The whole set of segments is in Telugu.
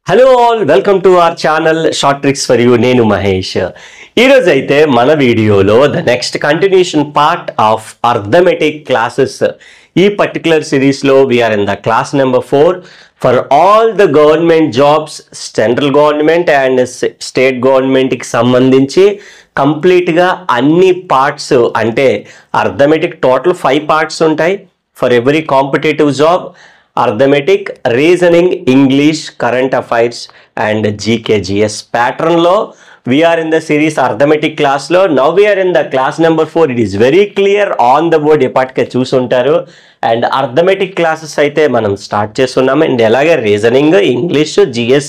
hello all welcome to our channel short tricks for you నేను మహేష్ ఈరోజు అయితే మన వీడియోలో the next continuation part of arithmetic classes ఈ పర్టికులర్ సిరీస్లో we are in the class number four for all the government jobs central government and state గవర్నమెంట్కి సంబంధించి కంప్లీట్గా అన్ని పార్ట్స్ అంటే అర్థమెటిక్ టోటల్ ఫైవ్ పార్ట్స్ ఉంటాయి for every competitive job arithmetic reasoning English current affairs and GK GS ప్యాటర్న్లో we are in the series arithmetic క్లాస్లో now we are in the class number four it is very clear on the board ఎప్పటికే చూసుంటారు అండ్ అర్థమెటిక్ క్లాసెస్ అయితే మనం స్టార్ట్ చేస్తున్నాం అండ్ అలాగే reasoning English GS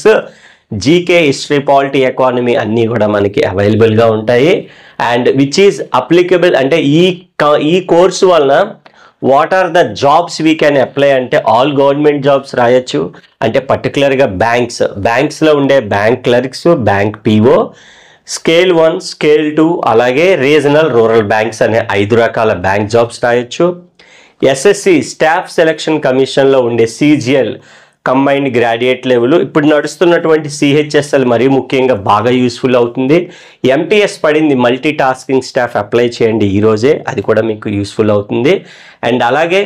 GK history polity economy అన్నీ కూడా మనకి అవైలబుల్గా ఉంటాయి అండ్ విచ్ ఈజ్ అప్లికబుల్ అంటే ఈ క- ఈ కోర్సు వలన what are the jobs we can apply అంటే ఆల్ గవర్నమెంట్ జాబ్స్ రాయొచ్చు అంటే పర్టికులర్గా బ్యాంక్స్ బ్యాంక్స్లో ఉండే bank clerks bank PO scale one scale two అలాగే రీజనల్ రూరల్ బ్యాంక్స్ అనే ఐదు రకాల బ్యాంక్ జాబ్స్ రాయొచ్చు ఎస్ఎస్సి స్టాఫ్ సెలక్షన్ కమిషన్లో ఉండే సిజిఎల్ కంబైన్డ్ గ్రాడ్యుయేట్ లెవెల్ ఇప్పుడు నడుస్తున్నటువంటి సిహెచ్ఎస్ఎల్ మరీ ముఖ్యంగా బాగా యూస్ఫుల్ అవుతుంది ఎంటీఎస్ పడింది మల్టీ టాస్కింగ్ స్టాఫ్ అప్లై చేయండి ఈరోజే అది కూడా మీకు యూస్ఫుల్ అవుతుంది అండ్ అలాగే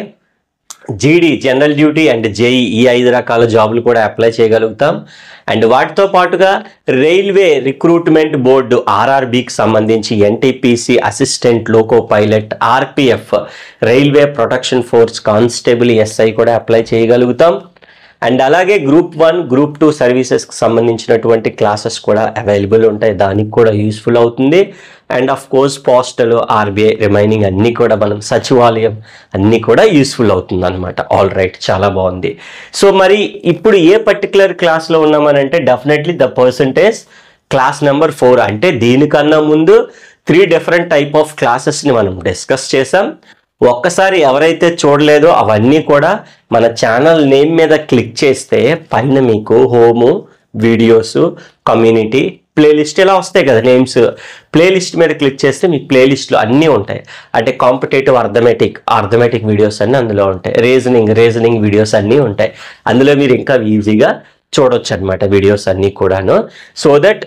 జీడీ జనరల్ డ్యూటీ అండ్ జేఈ ఈ ఐదు రకాల జాబులు కూడా అప్లై చేయగలుగుతాం అండ్ వాటితో పాటుగా రైల్వే రిక్రూట్మెంట్ బోర్డు ఆర్ఆర్బికి సంబంధించి NTPC assistant loco pilot RPF railway protection force constable SI కూడా అప్లై చేయగలుగుతాం అండ్ అలాగే గ్రూప్ వన్ గ్రూప్ టూ సర్వీసెస్కి సంబంధించినటువంటి క్లాసెస్ కూడా అవైలబుల్ ఉంటాయి దానికి కూడా యూస్ఫుల్ అవుతుంది and of course postal RBI remaining అన్నీ కూడా మనం సచివాలయం అన్నీ కూడా యూస్ఫుల్ అవుతుంది అనమాట ఆల్ రైట్ చాలా బాగుంది సో మరి ఇప్పుడు ఏ పర్టికులర్ క్లాస్లో ఉన్నామనంటే definitely the percentage class number four అంటే దీనికన్నా ముందు త్రీ డిఫరెంట్ టైప్ ఆఫ్ క్లాసెస్ని మనం డిస్కస్ చేసాం ఒక్కసారి ఎవరైతే చూడలేదో అవన్నీ కూడా మన ఛానల్ నేమ్ మీద క్లిక్ చేస్తే పైన మీకు హోము వీడియోస్ కమ్యూనిటీ ప్లేలిస్ట్ ఇలా వస్తాయి కదా నేమ్స్ ప్లేలిస్ట్ మీద క్లిక్ చేస్తే మీకు ప్లేలిస్ట్లో అన్నీ ఉంటాయి అంటే కాంపిటేటివ్ అర్థమెటిక్ అర్థమెటిక్ వీడియోస్ అన్నీ అందులో ఉంటాయి రీజనింగ్ రీజనింగ్ వీడియోస్ అన్నీ ఉంటాయి అందులో మీరు ఇంకా ఈజీగా చూడొచ్చు అనమాట వీడియోస్ అన్నీ కూడాను సో దట్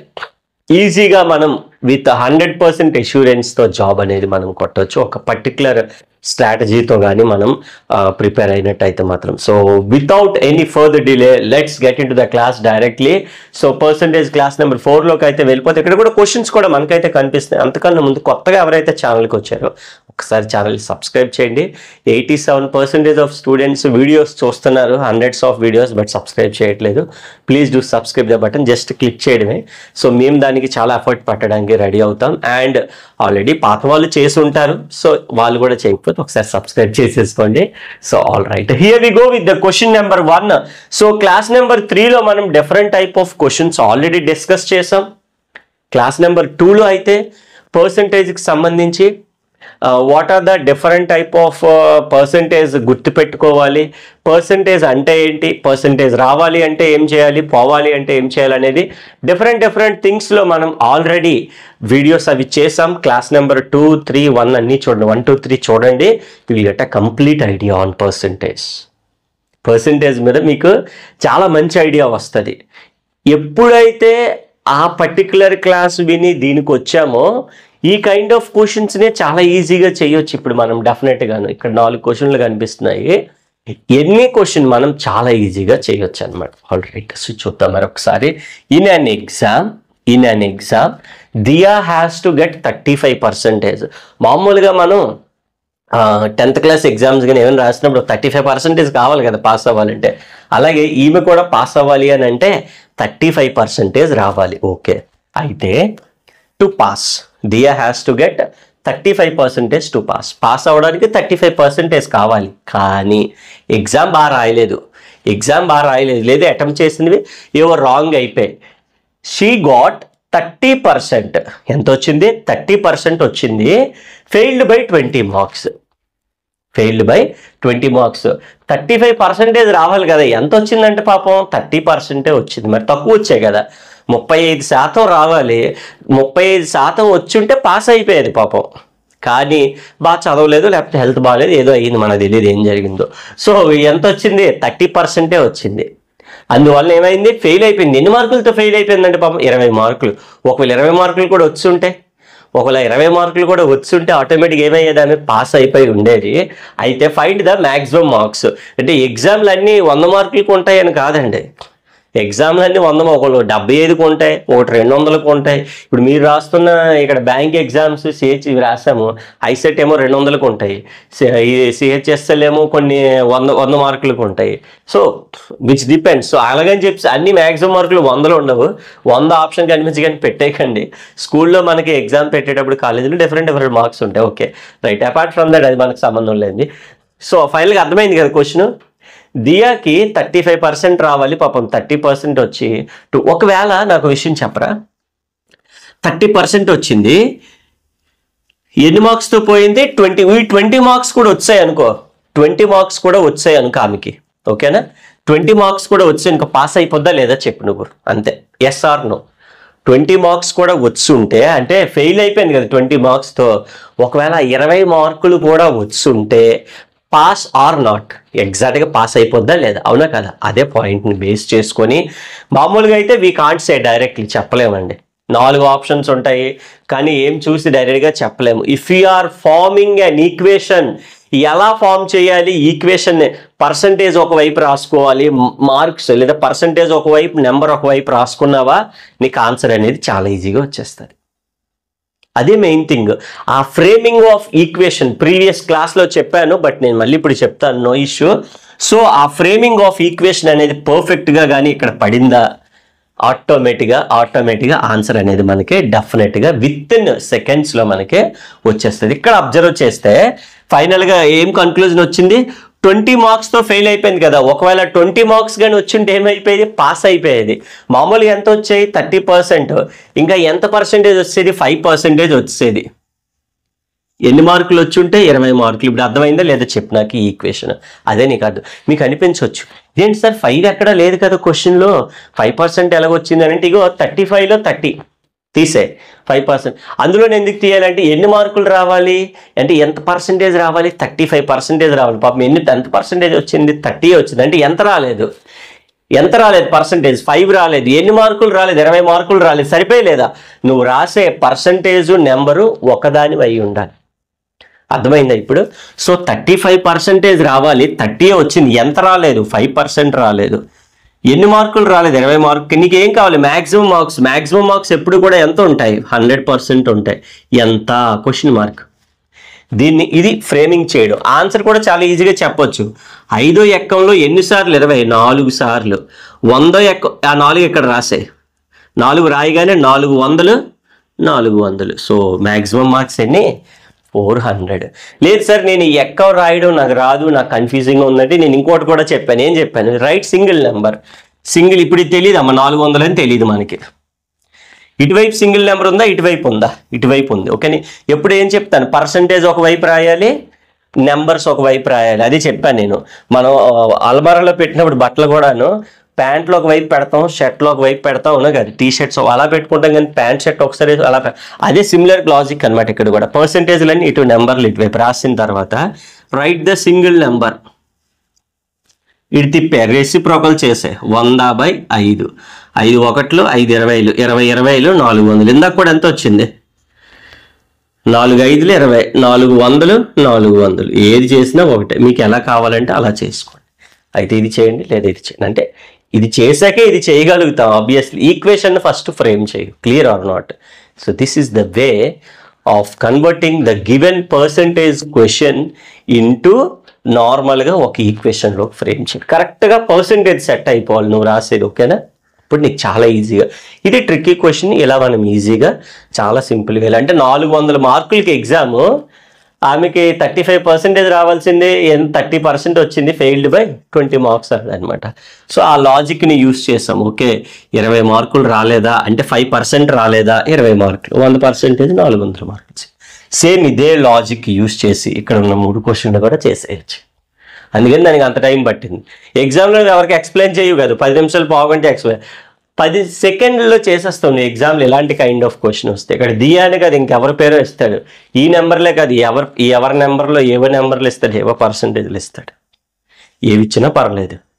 ఈజీగా మనం విత్ హండ్రెడ్ పర్సెంట్ తో జాబ్ అనేది మనం కొట్టవచ్చు ఒక పర్టికులర్ స్ట్రాటజీతో కానీ మనం ప్రిపేర్ అయినట్టయితే మాత్రం so without any further delay let's get into the class directly so percentage class number ఫోర్లోకి అయితే వెళ్ళిపోతే ఇక్కడ కూడా క్వశ్చన్స్ కూడా మనకైతే కనిపిస్తాయి అంతకన్నా ముందు కొత్తగా ఎవరైతే ఛానల్కి వచ్చారో ఒకసారి ఛానల్ సబ్స్క్రైబ్ చేయండి eighty seven percentage of students videos చూస్తున్నారు hundreds of videos but subscribe చేయట్లేదు please do subscribe the button just click చేయడమే సో మేము దానికి చాలా ఎఫర్ట్ పెట్టడానికి రెడీ అవుతాం అండ్ ఆల్రెడీ పాత వాళ్ళు చేసి ఉంటారు సో వాళ్ళు కూడా చేయకపోతే ఒకసారి సబ్స్క్రైబ్ చేసేసుకోండి so all right here we go with the question number one so class number త్రీలో మనం different type of questions already discuss చేసాం క్లాస్ నెంబర్ టూలో అయితే పర్సంటేజ్కి సంబంధించి what are the different type of percentage గుర్తుపెట్టుకోవాలి పర్సంటేజ్ అంటే ఏంటి పర్సంటేజ్ రావాలి అంటే ఏం చేయాలి పోవాలి అంటే ఏం చేయాలి అనేది డిఫరెంట్ డిఫరెంట్ థింగ్స్లో మనం ఆల్రెడీ వీడియోస్ అవి చేసాం class number two three one అన్నీ చూడండి వన్ టూ త్రీ చూడండి will get a complete idea on percentage percentage మీద మీకు చాలా మంచి ఐడియా వస్తుంది ఎప్పుడైతే ఆ పర్టికులర్ క్లాస్ విని దీనికి వచ్చామో ఈ కైండ్ ఆఫ్ క్వశ్చన్స్నే చాలా ఈజీగా చేయొచ్చు ఇప్పుడు మనం డెఫినెట్గాను ఇక్కడ నాలుగు క్వశ్చన్లు కనిపిస్తున్నాయి ఎన్ని క్వశ్చన్ మనం చాలా ఈజీగా చేయొచ్చు అనమాట ఆల్ రైట్ సో చూద్దాం మరి ఒకసారి in an exam in an exam Diya has to get thirty five percentage మామూలుగా మనం టెన్త్ క్లాస్ ఎగ్జామ్స్ కానీ ఏమైనా రాసినప్పుడు థర్టీ ఫైవ్ పర్సెంటేజ్ కావాలి కదా పాస్ అవ్వాలంటే అలాగే ఈమె కూడా పాస్ అవ్వాలి అని అంటే థర్టీ ఫైవ్ పర్సెంటేజ్ రావాలి ఓకే అయితే to pass Diya has to get thirty five percentage to pass pass అవ్వడానికి థర్టీ ఫైవ్ పర్సెంటేజ్ కావాలి కానీ ఎగ్జామ్ బాగా రాయలేదు ఎగ్జామ్ బాగా రాయలేదు లేదా అటెంప్ట్ చేసినవి ఏవో రాంగ్ అయిపోయాయి షీ గాట్ థర్టీ పర్సెంట్ ఎంత వచ్చింది థర్టీ పర్సెంట్ వచ్చింది failed by twenty marks failed by twenty marks thirty five percentage రావాలి కదా ఎంత వచ్చిందంటే పాపం థర్టీ పర్సెంటే వచ్చింది మరి తక్కువ వచ్చాయి కదా ముప్పై ఐదు శాతం రావాలి ముప్పై ఐదు శాతం వచ్చుంటే పాస్ అయిపోయేది పాపం కానీ బాగా చదవలేదు లేకపోతే హెల్త్ బాగాలేదు ఏదో అయ్యింది మనకు తెలియదు ఏం జరిగిందో సో ఎంత వచ్చింది థర్టీ పర్సెంటే వచ్చింది అందువల్ల ఏమైంది ఫెయిల్ అయిపోయింది ఎన్ని మార్కులతో ఫెయిల్ అయిపోయిందంటే పాపం ఇరవై మార్కులు ఒకవేళ ఇరవై మార్కులు కూడా వచ్చి ఉంటే ఒకవేళ ఇరవై మార్కులు కూడా వచ్చి ఉంటే ఆటోమేటిక్ ఏమయ్యేది ఆమె పాస్ అయిపోయి ఉండేది అయితే ఫైండ్ ద మ్యాక్సిమం మార్క్స్ అంటే ఎగ్జామ్లు అన్నీ వంద మార్కులకు ఉంటాయని కాదండి ఎగ్జామ్లు అన్నీ వంద ఒకళ్ళు డెబ్బై ఐదుకు ఉంటాయి ఒకటి రెండు వందలకు ఉంటాయి ఇప్పుడు మీరు రాస్తున్న ఇక్కడ బ్యాంక్ ఎగ్జామ్స్ సిహెచ్ ఇవి రాసాము ఐసెట్ ఏమో రెండు వందలకు ఉంటాయి సిహెచ్ఎస్ఎల్ ఏమో కొన్ని వంద వంద మార్కులకు ఉంటాయి సో విచ్ డిపెండ్స్ సో అలాగని చెప్పి అన్ని మ్యాక్సిమం మార్కులు వందలు ఉండవు వంద ఆప్షన్ కనిపించి కానీ పెట్టేయకండి స్కూల్లో మనకి ఎగ్జామ్ పెట్టేటప్పుడు కాలేజీలో డిఫరెంట్ డిఫరెంట్ మార్క్స్ ఉంటాయి okay right apart from that అది మనకు సంబంధం లేదు సో ఫైనల్గా అర్థమైంది కదా క్వశ్చన్ దియాకి థర్టీ ఫైవ్ పర్సెంట్ రావాలి పాపం థర్టీ పర్సెంట్ వచ్చి టు- ఒకవేళ నాకు విషయం చెప్పరా థర్టీ పర్సెంట్ వచ్చింది ఎన్ని మార్క్స్తో పోయింది ట్వంటీ ఈ ట్వంటీ మార్క్స్ కూడా వచ్చాయి అనుకో ట్వంటీ మార్క్స్ కూడా వచ్చాయి అనుకో ఆమెకి ఓకేనా ట్వంటీ మార్క్స్ కూడా వచ్చి ఇంకా పాస్ అయిపోద్దా లేదా చెప్పు నువ్వు అంతే yes or no twenty marks కూడా వచ్చి ఉంటే అంటే ఫెయిల్ అయిపోయింది కదా ట్వంటీ మార్క్స్తో ఒకవేళ ఇరవై మార్కులు కూడా వచ్చి ఉంటే పాస్ ఆర్ నాట్ ఎగ్జాక్ట్గా పాస్ అయిపోద్దా లేదా అవునా కదా అదే పాయింట్ని బేస్ చేసుకొని మామూలుగా అయితే వీ కాంట్ సే డైరెక్ట్లీ చెప్పలేమండి నాలుగు ఆప్షన్స్ ఉంటాయి కానీ ఏం చూసి డైరెక్ట్గా చెప్పలేము if you are forming an equation ఎలా ఫామ్ చేయాలి ఈక్వేషన్ పర్సంటేజ్ ఒకవైపు రాసుకోవాలి మార్క్స్ లేదా పర్సంటేజ్ ఒకవైపు నెంబర్ ఒకవైపు రాసుకున్నావా నీకు ఆన్సర్ అనేది చాలా ఈజీగా వచ్చేస్తుంది అదే మెయిన్ థింగ్ ఆ ఫ్రేమింగ్ ఆఫ్ ఈక్వేషన్ ప్రీవియస్ క్లాస్లో చెప్పాను బట్ నేను మళ్ళీ ఇప్పుడు చెప్తాను నో ఇష్యూ సో ఆ ఫ్రేమింగ్ ఆఫ్ ఈక్వేషన్ అనేది పర్ఫెక్ట్గా కానీ ఇక్కడ పడిందా ఆటోమేటిక్గా ఆటోమేటిక్గా ఆన్సర్ అనేది మనకి డెఫినెట్గా విత్ ఇన్ సెకండ్స్లో మనకి వచ్చేస్తుంది ఇక్కడ అబ్జర్వ్ చేస్తే ఫైనల్గా ఏం కన్క్లూజన్ వచ్చింది ట్వంటీ మార్క్స్తో ఫెయిల్ అయిపోయింది కదా ఒకవేళ ట్వంటీ మార్క్స్ కానీ వచ్చింటే ఏమైపోయేది పాస్ అయిపోయేది మామూలుగా ఎంత వచ్చాయి థర్టీ పర్సెంట్ ఇంకా ఎంత పర్సెంటేజ్ వచ్చేది ఫైవ్ పర్సెంటేజ్ వచ్చేది ఎన్ని మార్కులు వచ్చి ఉంటే ఇరవై మార్కులు ఇప్పుడు అర్థమైందా లేదా చెప్పు నాకు ఈ ఈక్వేషన్ అదే నీకు అర్థం మీకు అనిపించవచ్చు ఏంటి సార్ ఫైవ్ ఎక్కడ లేదు కదా క్వశ్చన్లో ఫైవ్ పర్సెంట్ ఎలాగొచ్చింది అని అంటే ఇగో థర్టీ ఫైవ్లో థర్టీ తీసే ఫైవ్ పర్సెంట్ అందులో నేను ఎందుకు తీయాలంటే ఎన్ని మార్కులు రావాలి అంటే ఎంత పర్సెంటేజ్ రావాలి థర్టీ ఫైవ్ పర్సెంటేజ్ రావాలి పాపం ఎన్ని ఎంత పర్సెంటేజ్ వచ్చింది థర్టీ వచ్చింది అంటే ఎంత రాలేదు ఎంత రాలేదు పర్సంటేజ్ ఫైవ్ రాలేదు ఎన్ని మార్కులు రాలేదు ఇరవై మార్కులు రాలేదు సరిపోయలేదా నువ్వు రాసే పర్సంటేజ్ నెంబరు ఒకదాని అయి ఉండాలి అర్థమైందా ఇప్పుడు సో థర్టీ ఫైవ్ పర్సెంటేజ్ రావాలి థర్టీ వచ్చింది ఎంత రాలేదు ఫైవ్ పర్సెంట్ రాలేదు ఎన్ని మార్కులు రాలేదు ఇరవై మార్కు నీకు ఏం కావాలి మ్యాక్సిమం మార్క్స్ మ్యాక్సిమం మార్క్స్ ఎప్పుడు కూడా ఎంత ఉంటాయి హండ్రెడ్ పర్సెంట్ ఉంటాయి ఎంత క్వశ్చన్ మార్క్ దీన్ని ఇది ఫ్రేమింగ్ చేయడం ఆన్సర్ కూడా చాలా ఈజీగా చెప్పొచ్చు ఐదో ఎక్కంలో ఎన్నిసార్లు ఇరవై నాలుగు సార్లు వందో ఎక్క ఆ నాలుగు ఇక్కడ రాసాయి నాలుగు రాయగానే నాలుగు వందలు నాలుగు వందలు సో మ్యాక్సిమం మార్క్స్ ఎన్ని ఫోర్ హండ్రెడ్ లేదు సార్ నేను ఈ ఎక్క రాయడం నాకు రాదు నాకు కన్ఫ్యూజింగ్గా ఉందంటే నేను ఇంకోటి కూడా చెప్పాను ఏం చెప్పాను రైట్ సింగిల్ నెంబర్ సింగిల్ ఇప్పుడు ఇది తెలియదు అమ్మ నాలుగు వందలు అని తెలియదు మనకి ఇటువైపు సింగిల్ నెంబర్ ఉందా ఇటువైపు ఉందా ఇటువైపు ఉంది ఓకేని ఎప్పుడు ఏం చెప్తాను పర్సంటేజ్ ఒకవైపు రాయాలి నెంబర్స్ ఒకవైపు రాయాలి అది చెప్పాను నేను మనం అల్మారాలో పెట్టినప్పుడు బట్టలు కూడాను ప్యాంట్లో ఒక వైపు పెడతాం షర్ట్లో ఒక వైపు పెడతాం అవునా కదా టీ షర్ట్స్ అలా పెట్టుకుంటాం కానీ ప్యాంట్ షర్ట్ ఒకసారి అలా పె- అదే సిమిలర్ లాజిక్ అనమాట ఇక్కడ కూడా పర్సంటేజ్లన్నీ ఇటు నెంబర్లు ఇటువైపు రాసిన తర్వాత రైట్ ద సింగిల్ నెంబర్ ఇటు తిప్పే రెసిప్రోకల్ చేసే వంద బై ఐదు ఐదు ఒకట్లు ఐదు ఇరవైలు ఇరవై ఇరవైలు నాలుగు వందలు ఇందాక కూడా ఎంత వచ్చింది నాలుగు ఐదులు ఇరవై నాలుగు వందలు నాలుగు వందలు ఏది చేసినా ఒకటే మీకు ఎలా కావాలంటే అలా చేసుకోండి అయితే ఇది చేయండి లేదా ఇది చేయండి అంటే ఇది చేశాకే ఇది చేయగలుగుతాం ఆబ్వియస్లీ ఈక్వేషన్ ఫస్ట్ ఫ్రేమ్ చేయి clear or not so this is the way of converting the given percentage question into నార్మల్గా ఒక ఈక్వేషన్లో ఫ్రేమ్ చేయి కరెక్ట్గా పర్సంటేజ్ సెట్ అయిపోవాలి నువ్వు రాసేది ఓకేనా ఇప్పుడు నీకు చాలా ఈజీగా ఇది ట్రిక్కీ క్వశ్చన్ ఇలా మనం ఈజీగా చాలా సింపుల్గా ఇలా అంటే నాలుగు వందల మార్కులకి ఎగ్జామ్ ఆమెకి థర్టీ ఫైవ్ పర్సెంటేజ్ రావాల్సింది ఎంత థర్టీ పర్సెంట్ వచ్చింది ఫెయిల్డ్ బై ట్వంటీ మార్క్స్ అనమాట సో ఆ లాజిక్ని యూస్ చేసాం ఓకే ఇరవై మార్కులు రాలేదా అంటే ఫైవ్ పర్సెంట్ రాలేదా ఇరవై మార్కులు వంద పర్సెంటేజ్ నాలుగు వందల మార్కులు సేమ్ ఇదే లాజిక్ యూస్ చేసి ఇక్కడ ఉన్న మూడు క్వశ్చన్లు కూడా చేసేయచ్చు అందుకని దానికి అంత టైం పట్టింది ఎగ్జామ్లో ఎవరికి ఎక్స్ప్లెయిన్ చేయవు కదా పది నిమిషాలు పావుగంటే ఎక్స్ప్లెయిన్ పది సెకండ్లో చేసేస్తావు నువ్వు ఎగ్జామ్లో ఎలాంటి కైండ్ ఆఫ్ క్వశ్చన్ వస్తే ఇక్కడ దియానే కదా ఇంకెవరి పేరో ఇస్తాడు ఈ నెంబర్లే కాదు ఎవరి ఈ ఎవరి నెంబర్లో ఏవో నెంబర్లు ఇస్తాడు ఏవో పర్సంటేజ్లు ఇస్తాడు ఏవి ఇచ్చినా పర్లేదు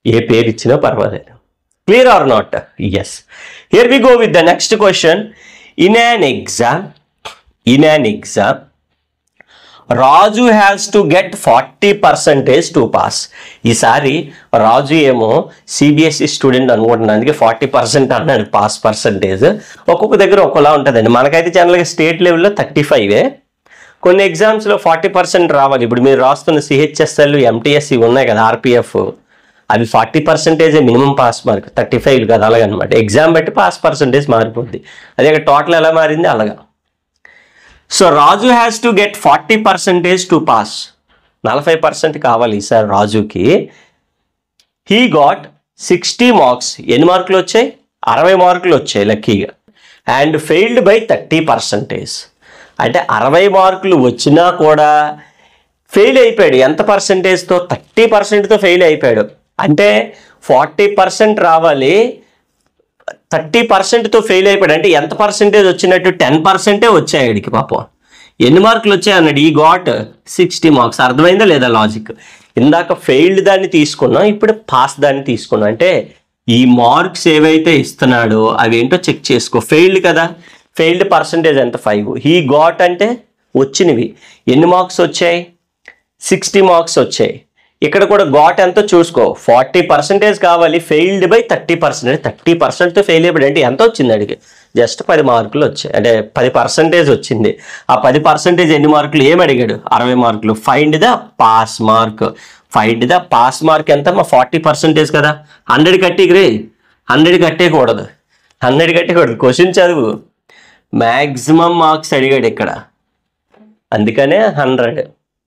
ఏ పేరు ఇచ్చినా పర్వాలేదు clear or not yes here we go with the next question in an exam in an exam Raju has to get forty percentage to pass ఈసారి రాజు ఏమో సిబిఎస్ఈ స్టూడెంట్ అనుకుంటున్నాను అందుకే ఫార్టీ పర్సెంట్ అన్నాడు పాస్ పర్సంటేజ్ ఒక్కొక్క దగ్గర ఒకలా ఉంటుందండి మనకైతే జనరల్గా స్టేట్ లెవెల్లో థర్టీ ఫైవే కొన్ని ఎగ్జామ్స్లో ఫార్టీ పర్సెంట్ రావాలి ఇప్పుడు మీరు రాస్తున్న సిహెచ్ఎస్ఎల్ ఎంటీఎస్ ఇవి ఉన్నాయి కదా ఆర్పిఎఫ్ అవి forty percentage minimum pass mark thirty five కదా అలాగనమాట ఎగ్జామ్ బట్టి పాస్ పర్సెంటేజ్ మారిపోద్ది అదే టోటల్ ఎలా మారింది అలాగా so Raju has to get forty percentage to pass నలభై పర్సెంట్ కావాలి సార్ రాజుకి హీ గాట్ సిక్స్టీ మార్క్స్ ఎన్ని మార్కులు వచ్చాయి అరవై మార్కులు వచ్చాయి లక్కీగా and failed by thirty percentage అంటే అరవై మార్కులు వచ్చినా కూడా ఫెయిల్ అయిపోయాడు ఎంత పర్సెంటేజ్తో థర్టీ పర్సెంట్తో ఫెయిల్ అయిపోయాడు అంటే ఫార్టీ పర్సెంట్ రావాలి థర్టీ పర్సెంట్తో ఫెయిల్ అయిపోయాడు అంటే ఎంత పర్సెంటేజ్ వచ్చినట్టు టెన్ పర్సెంటే వచ్చాయి ఆడికి పాపం ఎన్ని మార్కులు వచ్చాయి అన్నాడు ఈ గాట్ సిక్స్టీ మార్క్స్ అర్థమైందా లేదా లాజిక్ ఇందాక ఫెయిల్డ్ దాన్ని తీసుకున్నాం ఇప్పుడు పాస్ దాన్ని తీసుకున్నాం అంటే ఈ మార్క్స్ ఏవైతే ఇస్తున్నాడో అవి ఏంటో చెక్ చేసుకో ఫెయిల్డ్ కదా ఫెయిల్డ్ పర్సంటేజ్ ఎంత ఫైవ్ హీ గాట్ అంటే వచ్చినవి ఎన్ని మార్క్స్ వచ్చాయి సిక్స్టీ మార్క్స్ వచ్చాయి ఇక్కడ కూడా గాట్ ఎంతో చూసుకో ఫార్టీ పర్సెంటేజ్ కావాలి failed by thirty percentage thirty పర్సెంట్తో ఫెయిల్ అయిపోయాడు అంటే ఎంత వచ్చింది అడిగి జస్ట్ పది మార్కులు వచ్చాయి అంటే పది పర్సెంటేజ్ వచ్చింది ఆ పది పర్సెంటేజ్ ఎన్ని మార్కులు ఏం అడిగాడు అరవై మార్కులు find the pass mark find the pass mark ఎంత మా ఫార్టీ పర్సెంటేజ్ కదా హండ్రెడ్ కట్టిగ్రీ హండ్రెడ్ కట్టేయకూడదు హండ్రెడ్ కట్టేయకూడదు క్వశ్చన్ చదువు మ్యాక్సిమం మార్క్స్ అడిగాడు ఇక్కడ అందుకనే hundred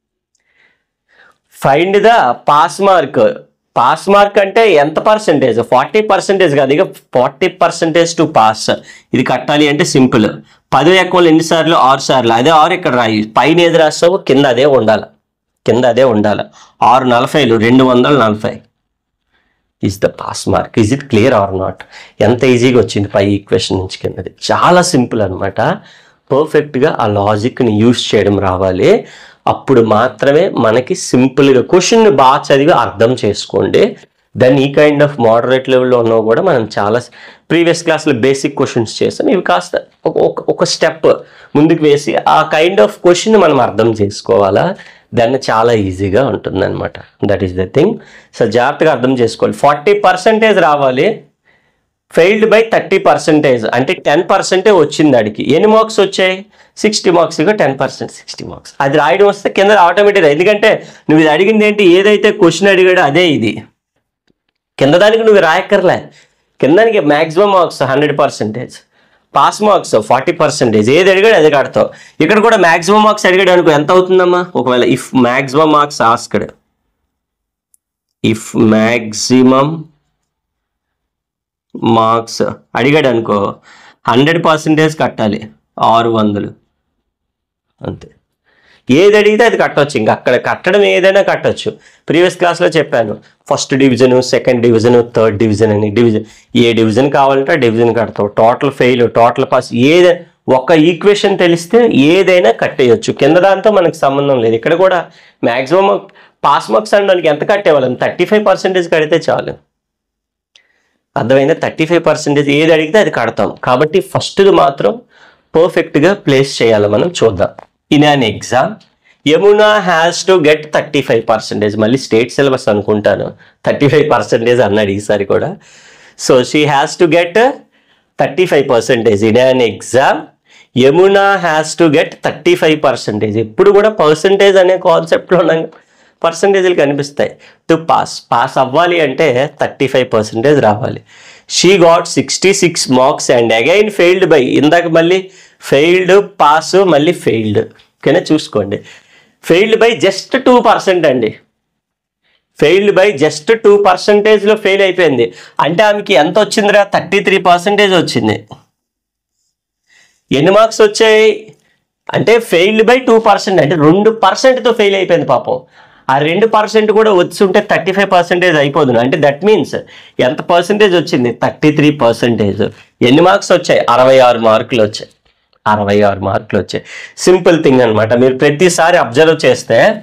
find the pass mark pass mark అంటే ఎంత పర్సెంటేజ్ ఫార్టీ పర్సెంటేజ్ కాదు ఇక ఫార్టీ పర్సెంటేజ్ టు పాస్ ఇది కట్టాలి అంటే సింపుల్ పది ఎక్కువ ఎన్నిసార్లు ఆరు సార్లు అదే ఆరు ఇక్కడ రాయి పైన ఏది రాస్తావో కింద అదే ఉండాలి కింద అదే ఉండాలి ఆరు నలభైలు రెండు వందల నలభై is the pass mark is it clear or not ఎంత ఈజీగా వచ్చింది పై ఈక్వేషన్ నుంచి కిందది చాలా సింపుల్ అనమాట పర్ఫెక్ట్గా ఆ లాజిక్ని యూస్ చేయడం రావాలి అప్పుడు మాత్రమే మనకి సింపుల్గా క్వశ్చన్ బాగా చదివి అర్థం చేసుకోండి దెన్ ఈ కైండ్ ఆఫ్ మోడరేట్ లెవెల్లో ఉన్నవి కూడా మనం చాలా ప్రీవియస్ క్లాస్లో బేసిక్ క్వశ్చన్స్ చేస్తాం ఇవి కాస్త ఒక- ఒక- ఒక స్టెప్ ముందుకు వేసి ఆ కైండ్ ఆఫ్ క్వశ్చన్ మనం అర్థం చేసుకోవాలా దాన్ని చాలా ఈజీగా ఉంటుందన్నమాట that is the thing so జాగ్రత్తగా అర్థం చేసుకోవాలి ఫార్టీ పర్సెంటేజ్ రావాలి ఫెయిల్డ్ బై థర్టీ పర్సెంటేజ్ అంటే టెన్ పర్సెంటే వచ్చింది అడికి ఎన్ని మార్క్స్ వచ్చాయి sixty marks ten percent sixty marks అది రాయడం వస్తే కింద ఆటోమేటిక్ ఎందుకంటే నువ్వు ఇది అడిగింది ఏంటి ఏదైతే క్వశ్చన్ అడిగాడో అదే ఇది కింద దానికి నువ్వు రాయక్కర్లే కిందానికి maximum marks hundred percentage pass marks forty percentage ఏది అడిగాడు అది కడతావు ఇక్కడ కూడా మ్యాక్సిమం మార్క్స్ అడిగాడు అనుకో ఎంత అవుతుందమ్మా ఒకవేళ if maximum marks asked if maximum marks అడిగాడు అనుకో హండ్రెడ్ పర్సెంటేజ్ కట్టాలి ఆరు వందలు అంతే ఏది అడిగితే అది కట్టొచ్చు ఇంకా అక్కడ కట్టడం ఏదైనా కట్టొచ్చు ప్రీవియస్ క్లాస్లో చెప్పాను first division second division third division అని డివిజన్ ఏ డివిజన్ కావాలంటే ఆ డివిజన్ కడతావు టోటల్ ఫెయిల్ టోటల్ పాస్ ఏది ఒక ఈక్వేషన్ తెలిస్తే ఏదైనా కట్టేయచ్చు కింద దాంతో మనకు సంబంధం లేదు ఇక్కడ కూడా మ్యాక్సిమం పాస్ మార్క్స్ అనడానికి ఎంత కట్టేవాళ్ళం థర్టీ ఫైవ్ పర్సెంటేజ్ కడితే చాలు అర్థమైందా థర్టీ ఫైవ్ పర్సెంటేజ్ ఏది అడిగితే అది కడతాం కాబట్టి ఫస్ట్ది మాత్రం పర్ఫెక్ట్గా ప్లేస్ చేయాలి మనం చూద్దాం in an exam Yamuna has to get thirty five percentage మళ్ళీ స్టేట్ సిలబస్ అనుకుంటాను థర్టీ ఫైవ్ పర్సెంటేజ్ అన్నాడు ఈసారి కూడా so she has to get thirty five percentage in an exam Yamuna has to get thirty five percentage ఎప్పుడు కూడా పర్సెంటేజ్ అనే కాన్సెప్ట్లో పర్సంటేజ్లు కనిపిస్తాయి టు పాస్ పాస్ అవ్వాలి అంటే థర్టీ ఫైవ్ పర్సెంటేజ్ రావాలి she got sixty six marks and again failed by ఇందాక మళ్ళీ ఫెయిల్డ్ పాస్ మళ్ళీ ఫెయిల్డ్ ఓకేనా చూసుకోండి failed by just two percent అండి ఫెయిల్డ్ బై జస్ట్ టూ పర్సెంటేజ్లో ఫెయిల్ అయిపోయింది అంటే ఆమెకి ఎంత వచ్చిందిరా థర్టీ త్రీ పర్సెంటేజ్ వచ్చింది ఎన్ని మార్క్స్ వచ్చాయి అంటే ఫెయిల్డ్ బై టూ పర్సెంట్ అంటే రెండు పర్సెంట్తో ఫెయిల్ అయిపోయింది పాపం ఆ రెండు పర్సెంట్ కూడా వచ్చి ఉంటే థర్టీ ఫైవ్ పర్సెంటేజ్ అయిపోతుంది అంటే దట్ మీన్స్ ఎంత పర్సెంటేజ్ వచ్చింది థర్టీ త్రీ పర్సెంటేజ్ ఎన్ని మార్క్స్ వచ్చాయి అరవై ఆరు మార్కులు వచ్చాయి అరవై ఆరు మార్కులు వచ్చాయి సింపుల్ థింగ్ అనమాట మీరు ప్రతిసారి అబ్జర్వ్ చేస్తే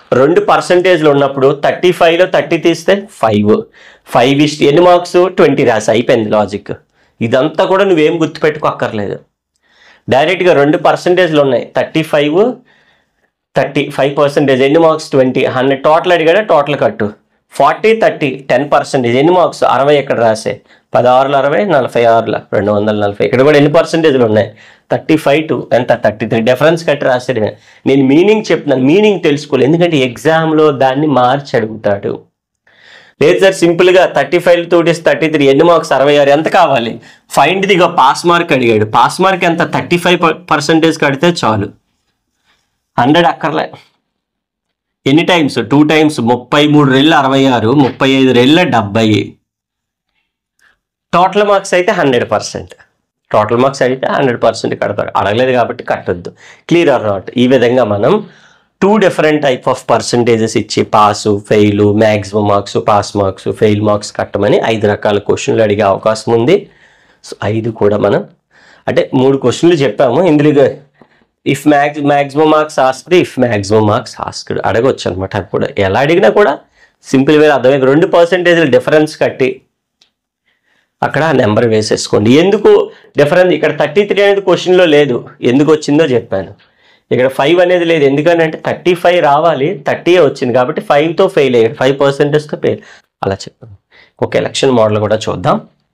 రెండు పర్సంటేజ్లు ఉన్నప్పుడు థర్టీ ఫైవ్లో థర్టీ తీస్తే ఫైవ్ ఫైవ్ ఇస్ట్ ఎన్ని మార్క్స్ ట్వంటీ రాసి అయిపోయింది లాజిక్ ఇదంతా కూడా నువ్వేం గుర్తుపెట్టుకోక్కర్లేదు డైరెక్ట్గా రెండు పర్సంటేజ్లు ఉన్నాయి thirty five thirty five percentage ఎన్ని మార్క్స్ ట్వంటీ హండ్రెడ్ టోటల్ అడిగాడా టోటల్ కట్టు ఫార్టీ థర్టీ టెన్ పర్సెంటేజ్ ఎన్ని మార్క్స్ అరవై ఎక్కడ రాసే పదహారులు అరవై నలభై ఆరుల రెండు వందల నలభై ఇక్కడ కూడా ఎన్ని పర్సెంటేజ్లు ఉన్నాయి థర్టీ ఫైవ్ టు ఎంత థర్టీ త్రీ డిఫరెన్స్ కట్టి రాసాడు నేను మీనింగ్ చెప్తున్నాను మీనింగ్ తెలుసుకోలేదు ఎందుకంటే ఎగ్జామ్లో దాన్ని మార్చి అడుగుతాడు లేదు సార్ సింపుల్గా థర్టీ ఫైవ్ తోటి థర్టీ త్రీ ఎన్ని మార్క్స్ అరవై ఆరు ఎంత కావాలి ఫైండ్ దిగా పాస్ మార్క్ అడిగాడు పాస్ మార్క్ ఎంత థర్టీ ఫైవ్ పర్సెంటేజ్ కడితే చాలు హండ్రెడ్ అక్కర్లే ఎన్ని టైమ్స్ టూ టైమ్స్ ముప్పై మూడు రెళ్ళు అరవై ఆరు ముప్పై ఐదు రెళ్ళ డెబ్బై టోటల్ మార్క్స్ అయితే హండ్రెడ్ పర్సెంట్ టోటల్ మార్క్స్ అయితే హండ్రెడ్ పర్సెంట్ కడతాడు అడగలేదు కాబట్టి కట్టొద్దు క్లియర్ ఆర్ నాట్ ఈ విధంగా మనం two different type of percentages ఇచ్చి pass fail maximum marks pass marks fail marks కట్టమని ఐదు రకాల క్వశ్చన్లు అడిగే అవకాశం ఉంది సో ఐదు కూడా మనం అంటే మూడు క్వశ్చన్లు చెప్పాము ఇందులో if max maximum marks asked if maximum marks asked అడగొచ్చు అనమాట కూడా ఎలా అడిగినా కూడా సింపుల్ వే అర్థమైంది రెండు పర్సెంటేజ్ల డిఫరెన్స్ కట్టి అక్కడ నెంబర్ వేసేసుకోండి ఎందుకు డిఫరెన్స్ ఇక్కడ థర్టీ త్రీ అనేది క్వశ్చన్లో లేదు ఎందుకు వచ్చిందో చెప్పాను ఇక్కడ ఫైవ్ అనేది లేదు ఎందుకని అంటే థర్టీ ఫైవ్ రావాలి థర్టీ వచ్చింది కాబట్టి ఫైవ్తో ఫెయిల్ అయ్యాడు ఫైవ్ పర్సెంటేజ్తో ఫెయిల్ అలా చెప్పాను ఒక ఎలక్షన్ మోడల్ కూడా చూద్దాం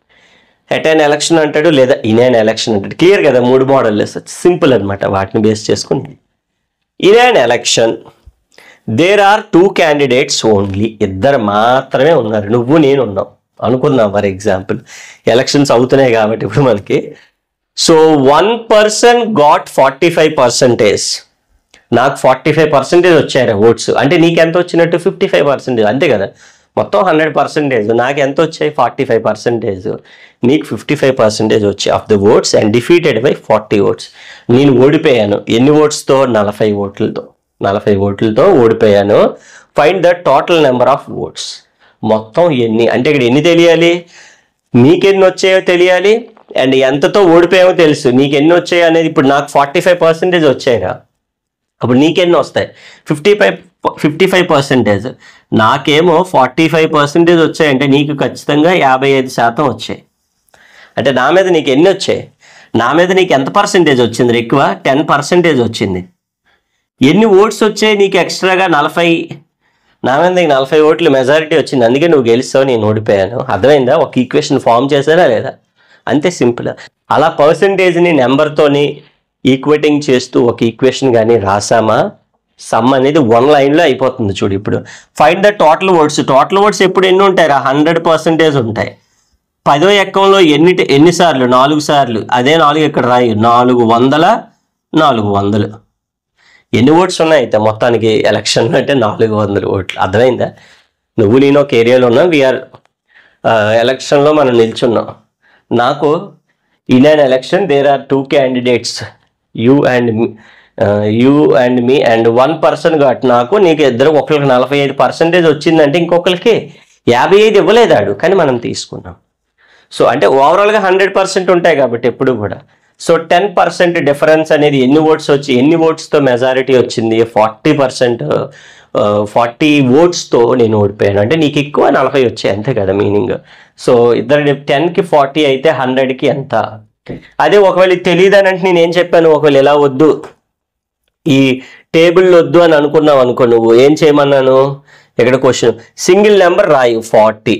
ఎట్ అన్ ఎలక్షన్ అంటాడు లేదా ఇన్ అన్ ఎలక్షన్ అంటాడు క్లియర్ కదా మూడు మోడల్ సింపుల్ అనమాట వాటిని బేస్ చేసుకుని in an election there are two candidates only ఇద్దరు మాత్రమే ఉన్నారు నువ్వు నేను ఉన్నావు అనుకుందాం ఫర్ ఎగ్జాంపుల్ ఎలక్షన్స్ అవుతున్నాయి కాబట్టి ఇప్పుడు మనకి so one person got forty five percentage నాకు ఫార్టీ ఫైవ్ పర్సెంటేజ్ వచ్చాయి ఓట్స్ అంటే నీకు ఎంత వచ్చినట్టు ఫిఫ్టీ ఫైవ్ పర్సెంటేజ్ అంతే కదా మొత్తం హండ్రెడ్ పర్సెంటేజ్ నాకు ఎంత వచ్చాయి ఫార్టీ ఫైవ్ పర్సెంటేజ్ నీకు ఫిఫ్టీ ఫైవ్ పర్సెంటేజ్ వచ్చాయి of the votes and defeated by forty votes నేను ఓడిపోయాను ఎన్ని ఓట్స్తో నలభై ఓట్లతో నలభై ఓట్లతో ఓడిపోయాను find the total number of votes మొత్తం ఎన్ని అంటే ఇక్కడ ఎన్ని తెలియాలి నీకెన్ని వచ్చాయో తెలియాలి అండ్ ఎంతతో ఓడిపోయామో తెలుసు నీకు ఎన్ని వచ్చాయో అనేది ఇప్పుడు నాకు ఫార్టీ ఫైవ్ పర్సెంటేజ్ వచ్చాయిరా అప్పుడు నీకెన్ని వస్తాయి fifty five fifty five percentage నాకేమో ఫార్టీ ఫైవ్ పర్సెంటేజ్ వచ్చాయంటే నీకు ఖచ్చితంగా యాభై ఐదు శాతం వచ్చాయి అంటే నా మీద నీకు ఎన్ని వచ్చాయి నా మీద నీకు ఎంత పర్సెంటేజ్ వచ్చింది ఎక్కువ టెన్ పర్సెంటేజ్ వచ్చింది ఎన్ని ఓట్స్ వచ్చాయి నీకు ఎక్స్ట్రాగా నలభై నా మీద నీకు నలభై ఓట్లు మెజారిటీ వచ్చింది అందుకే నువ్వు గెలుస్తావు నేను ఓడిపోయాను అర్థమైందా ఒక ఈక్వేషన్ ఫామ్ చేశారా లేదా అంతే సింపుల్ అలా పర్సంటేజ్ని నెంబర్తోని ఈక్వేటింగ్ చేస్తూ ఒక ఈక్వేషన్ కానీ రాసామా సమ్ అనేది వన్ లైన్లో అయిపోతుంది చూడు ఇప్పుడు find the total votes total votes ఎప్పుడు ఎన్ని ఉంటాయి రా హండ్రెడ్ పర్సెంటేజ్ ఉంటాయి పదో ఎక్కంలో ఎన్ని ఎన్నిసార్లు నాలుగు సార్లు అదే నాలుగు ఇక్కడ రాయి నాలుగు వందల నాలుగు వందలు ఎన్ని ఓట్స్ ఉన్నాయి అయితే మొత్తానికి ఎలక్షన్ అంటే నాలుగు వందల ఓట్లు అర్థమైందా నువ్వు నేను ఒక ఏరియాలో ఉన్నా వీఆర్ ఎలక్షన్లో మనం నిల్చున్నాం నాకు in an election there are two candidates you and you and me and one person కాబట్టి నాకు నీకు ఇద్దరు ఒకరికి నలభై ఐదు పర్సెంటేజ్ వచ్చిందంటే ఇంకొకరికి యాభై ఐదు ఇవ్వలేదాడు కానీ మనం తీసుకున్నాం సో అంటే ఓవరాల్గా హండ్రెడ్ పర్సెంట్ ఉంటాయి కాబట్టి ఎప్పుడు కూడా సో టెన్ పర్సెంట్ డిఫరెన్స్ అనేది ఎన్ని ఓట్స్ వచ్చి ఎన్ని ఓట్స్తో మెజారిటీ వచ్చింది ఫార్టీ పర్సెంట్ ఫార్టీ ఓట్స్తో నేను ఓడిపోయాను అంటే నీకు ఎక్కువ నలభై వచ్చాయి అంతే కదా మీనింగ్ సో ఇద్దరు టెన్కి ఫార్టీ అయితే హండ్రెడ్కి ఎంత అదే ఒకవేళ ఇది తెలియదు అని అంటే నేను ఏం చెప్పాను ఒకవేళ ఎలా వద్దు ఈ టేబుల్ వద్దు అని అనుకున్నావు అనుకో నువ్వు ఏం చేయమన్నాను ఇక్కడ క్వశ్చన్ సింగిల్ నెంబర్ రాయు forty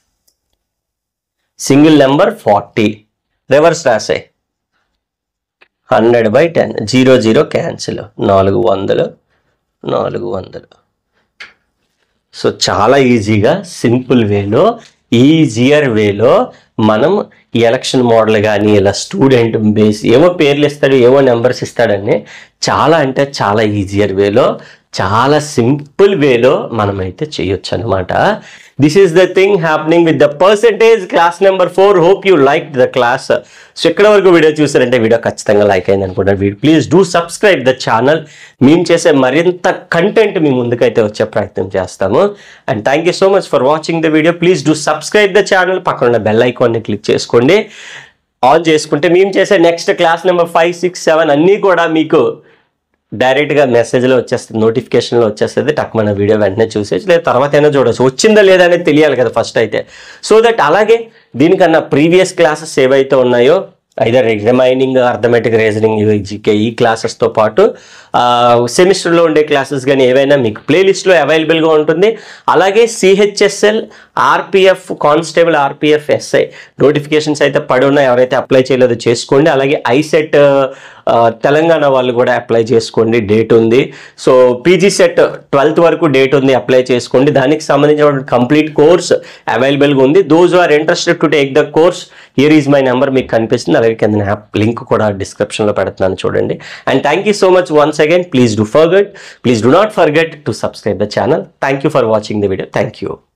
single number forty reverse రాసాయి hundred by ten zero zero cancel నాలుగు వందలు నాలుగు వందలు సో చాలా ఈజీగా సింపుల్ వేలో ఈజియర్ వేలో మనం ఈ ఎలక్షన్ మోడల్ కానీ ఇలా స్టూడెంట్ బేస్ ఏవో పేర్లు ఇస్తాడు ఏవో నెంబర్స్ ఇస్తాడని చాలా అంటే చాలా ఈజియర్ వేలో చాలా సింపుల్ వేలో మనమైతే చేయొచ్చు అనమాట this is the thing happening with the percentage class number four hope you like the class so ఎక్కడ వరకు వీడియో చూసారంటే వీడియో ఖచ్చితంగా లైక్ అయింది అనుకుంటాను video please do subscribe the channel మేము చేసే మరింత కంటెంట్ మీ ముందుకైతే వచ్చే ప్రయత్నం చేస్తాము and thank you so much for watching the video please do subscribe the channel పక్కన ఉన్న బెల్ ఐకాన్ని క్లిక్ చేసుకోండి ఆన్ చేసుకుంటే మేము చేసే next class number five six seven అన్నీ కూడా మీకు డైరెక్ట్గా మెసేజ్లో వచ్చేస్తుంది నోటిఫికేషన్లో వచ్చేస్తుంది టక్ మన వీడియో వెంటనే చూసేసి లేదా తర్వాత అయినా చూడొచ్చు వచ్చిందా లేదా అనేది తెలియాలి కదా ఫస్ట్ అయితే సో దట్ అలాగే దీనికన్నా ప్రీవియస్ క్లాసెస్ ఏవైతే ఉన్నాయో either remaining arithmetic reasoning GK ఈ క్లాసెస్తో పాటు సెమిస్టర్లో ఉండే క్లాసెస్ కానీ ఏవైనా మీకు ప్లేలిస్ట్లో అవైలబుల్గా ఉంటుంది అలాగే CHSL RPF constable RPF SI notifications అయితే పడి ఉన్నాయి ఎవరైతే అప్లై చేయలేదో చేసుకోండి అలాగే ఐసెట్ తెలంగాణ వాళ్ళు కూడా అప్లై చేసుకోండి డేట్ ఉంది సో పీజీ సెట్ ట్వెల్త్ వరకు డేట్ ఉంది అప్లై చేసుకోండి దానికి సంబంధించిన కంప్లీట్ కోర్స్ అవైలబుల్గా ఉంది those are interested to take the course here is my number మీకు కనిపిస్తుంది అలాగే కింద యాప్ లింక్ కూడా డిస్క్రిప్షన్లో పెడుతున్నాను చూడండి and thank you so much once again please do forget please do not forget to subscribe the channel thank you for watching the video thank you